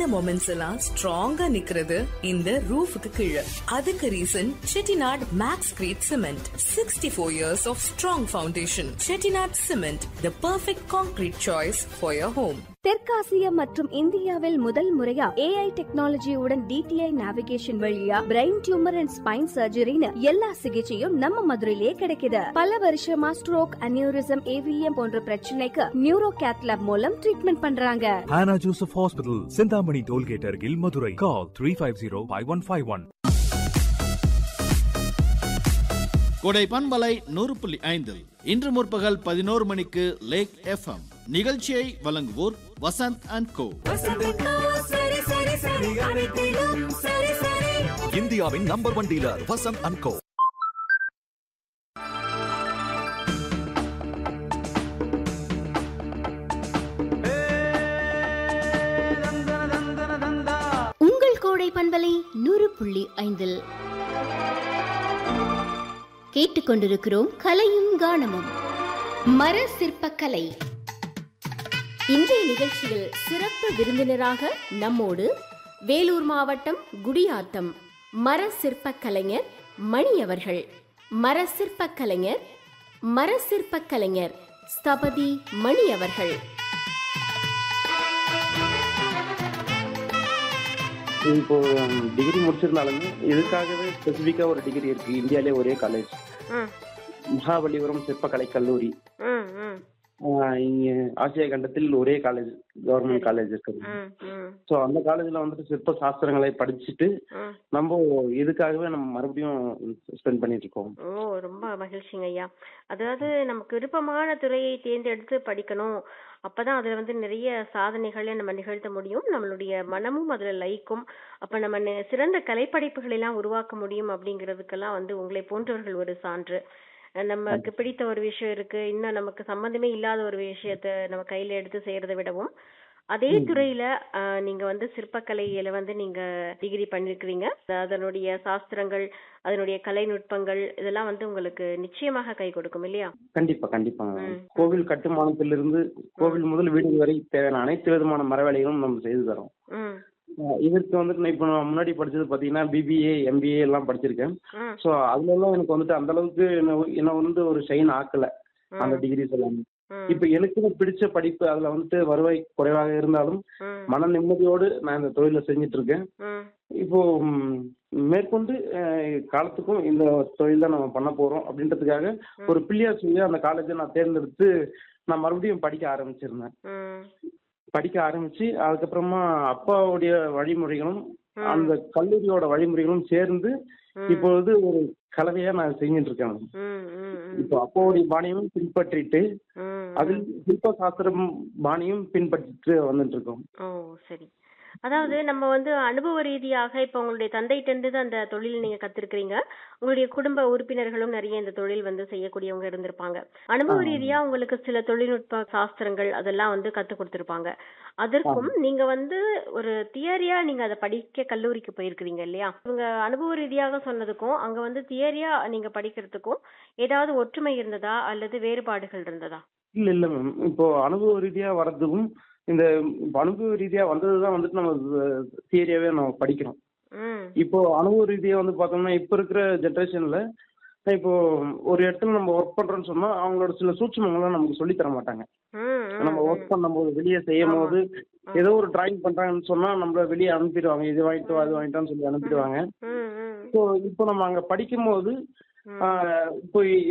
Moments எல்லாம் ஸ்ட்ராங்கா நிக்கிறது இந்த ரூஃபுக்கு கீழே அதுக்கு reason Chettinad maxcrete cement sixty four years of strong foundation Chettinad cement the perfect concrete choice for your home தெற்காசிய மற்றும் இந்தியாவில் முதல் முறையா ஏஐ டெக்னாலஜியுடன் டிடிஐ நேவிகேஷன் வழியா பிரெயின் டியூமர் அண்ட் ஸ்பைன் சர்ஜரின்னு எல்லா சிகிச்சையும் நம்ம மதுரையிலே கிடைக்குது பல வருஷமா ஸ்ட்ரோக் அனியூரிசம் ஏவிஎம் போன்ற பிரச்சனைக்கு நியூரோ கேத்லாப் மூலம் ட்ரீட்மெண்ட் பண்றாங்க Hannah Joseph Hospital, Sindhamani Tollgate Argil, Madurai. Call 350-5151. கொடை பண்பலை நூறு புள்ளி ஐந்து இன்று முற்பகல் பதினோரு மணிக்கு லேக் எஃப்எம் நிகழ்ச்சியை வழங்குவோர் வசந்த் அண்ட் கோ இந்தியாவின் number one dealer Vasanth and co உங்கள் கோடை பண்பலை நூறு புள்ளி ஐந்தில் கேட்டுக்கொண்டிருக்கிறோம் கலையும் கானமும் மர சிற்பக்கலை இன்றைய நிகழ்ச்சியில் சிறப்பு விருந்தினராக நம்மோடு வேலூர் மாவட்டம் குடியாத்தம் மர சிற்பக் கலைஞர் மணி அவர்கள் மர சிற்பக் கலைஞர் மர சிற்பக் கலைஞர் ஸ்தபதி மணி அவர்கள் இப்போ டிகிரி முடிச்சிருந்தாலுமே இதுக்காகவே ஸ்பெசிஃபிக்கா ஒரு டிகிரி இருக்கு இந்தியாலே ஒரே காலேஜ் மகாபலிபுரம் சிற்பக்கலை கல்லூரி ஆஹ் இங்க ஆசியா கண்டத்தில் ஒரே காலேஜ் கவர்மெண்ட் காலேஜ் இருக்குது ஸோ அந்த காலேஜ்ல வந்துட்டு சிற்ப சாஸ்திரங்களை படிச்சுட்டு நம்ம இதுக்காகவே நம்ம மறுபடியும் ஸ்பெண்ட் பண்ணிட்டு இருக்கோம் ஓ ரொம்ப மகிழ்ச்சிங்க ஐயா அதாவது நமக்கு விருப்பமான துறையை தேர்ந்தெடுத்து படிக்கணும் அப்பதான் அதுல வந்து நிறைய சாதனைகளை நம்ம நிகழ்த்த முடியும் நம்மளுடைய மனமும் அதுல லயிக்கும் அப்ப நம்ம நெ- சிறந்த கலைப்படைப்புகளை எல்லாம் உருவாக்க முடியும் அப்படிங்கிறதுக்கெல்லாம் வந்து உங்களை போன்றவர்கள் ஒரு சான்று அஹ் நமக்கு பிடித்த ஒரு விஷயம் இருக்கு இன்னும் நமக்கு சம்பந்தமே இல்லாத ஒரு விஷயத்த நம்ம கையில எடுத்து செய்யறதை விடவும் அதே துறையில அஹ், நீங்க வந்து சிற்பக்கலையில வந்து நீங்க டிகிரி பண்ணிருக்கிறீங்க அதனுடைய சாஸ்திரங்கள் அதனுடைய கலை நுட்பங்கள் இதெல்லாம் வந்து உங்களுக்கு நிச்சயமாக கை கொடுக்கும் இல்லையா கண்டிப்பா கண்டிப்பா ம். கோவில் கட்டுமானத்திலிருந்து கோவில் முதல் வீடு வரை தேவையான அனைத்து விதமான மர வேலைகளும் நம்ம செய்து தரோம் ம் ஆஹ் இதற்கு வந்துட்டு நான் இப்போ நான் முன்னாடி படிச்சது பாத்தீங்கன்னா பிபிஏ எம்பிஏ எல்லாம் படிச்சிருக்கேன் ம் ஸோ அதுல எல்லாம் எனக்கு வந்துட்டு அந்த அளவுக்கு என்ன என்ன வந்து ஒரு ஷைன் ஆக்கல அந்த டிகிரிஸ் எல்லாமே ம், இப்ப எனக்குன்னு பிடிச்ச படிப்பு அதுல வந்துட்டு வருவாய் குறைவாக இருந்தாலும் ம், மன நிம்மதியோடு நான் இந்த தொழிலை செஞ்சுட்டு இருக்கேன் ம், இப்போ ம், மேற்கொண்டு அஹ், காலத்துக்கும் இந்த தொழில் தான் நம்ம பண்ண போறோம் அப்படின்றதுக்காக ஒரு பிள்ளையார் சொல்லி அந்த காலேஜை நான் தேர்ந்தெடுத்து நான் மறுபடியும் படிக்க ஆரம்பிச்சிருந்தேன் ம், படிக்க ஆரம்பிச்சு அதுக்கப்புறமா அப்பாவுடைய வழிமுறைகளும் அந்த கல்லூரியோட வழிமுறைகளும் சேர்ந்து இப்பொழுது ஒரு கலவையா நான் செஞ்சுட்டு இருக்கேன் ம், ம், ம், இப்போ அப்பாவுடைய பாணியும் பின்பற்றிட்டு ம், அதில் சிற்ப சாஸ்திரம் பாணியும் பின்பற்றிட்டு வந்துட்டு இருக்கோம் ஓ சரி அதாவது நம்ம வந்து அனுபவ ரீதியாக இப்ப உங்களுடைய தந்தைகிட்ட இருந்து தான் அந்த தொழில் நீங்க கத்திருக்கிறீங்க உங்களுடைய குடும்ப உறுப்பினர்களும் நிறைய இந்த தொழில் வந்து செய்யக்கூடியவங்க இருந்திருப்பாங்க அனுபவ ரீதியா உங்களுக்கு சில தொழில்நுட்ப சாஸ்திரங்கள் அதெல்லாம் வந்து கத்து கொடுத்திருப்பாங்க அதற்கும் நீங்க வந்து ஒரு தியரியா நீங்க அதை படிக்க கல்லூரிக்கு போயிருக்கிறீங்க இல்லையா இவங்க அனுபவ ரீதியாக சொன்னதுக்கும் அங்க வந்து தியரியா நீங்க படிக்கிறதுக்கும் ஏதாவது ஒற்றுமை இருந்ததா அல்லது வேறுபாடுகள் இருந்ததா இல்ல இல்ல மேம் இப்போ அனுபவ ரீதியா வர்றதுக்கும் இந்த இப்போ அனுபவ ரீதியா வந்ததுதான் வந்துட்டு நம்ம தியரியாவே நம்ம படிக்கிறோம் ம் இப்போ அனுபவ ரீதியா வந்து பார்த்தோம்னா இப்போ இருக்கிற ஜென்ரேஷன்ல இப்போ ஒரு இடத்துல நம்ம ஒர்க் பண்றோம்னு சொன்னா அவங்களோட சில சூட்சமங்கள்லாம் நமக்கு சொல்லி தர மாட்டாங்க ம், ம், நம்ம ஒர்க் பண்ணும்போது வெளியே செய்யும் போது ஏதோ ஒரு டிராயிங் பண்றாங்கன்னு சொன்னா நம்மள வெளியே அனுப்பிடுவாங்க இது வாங்கிட்டு வா, அது வாங்கிட்டான்னு சொல்லி அனுப்பிடுவாங்க ம், ம், ஸோ இப்போ நம்ம அங்க படிக்கும் போது ம். ஆஹ் இப்போ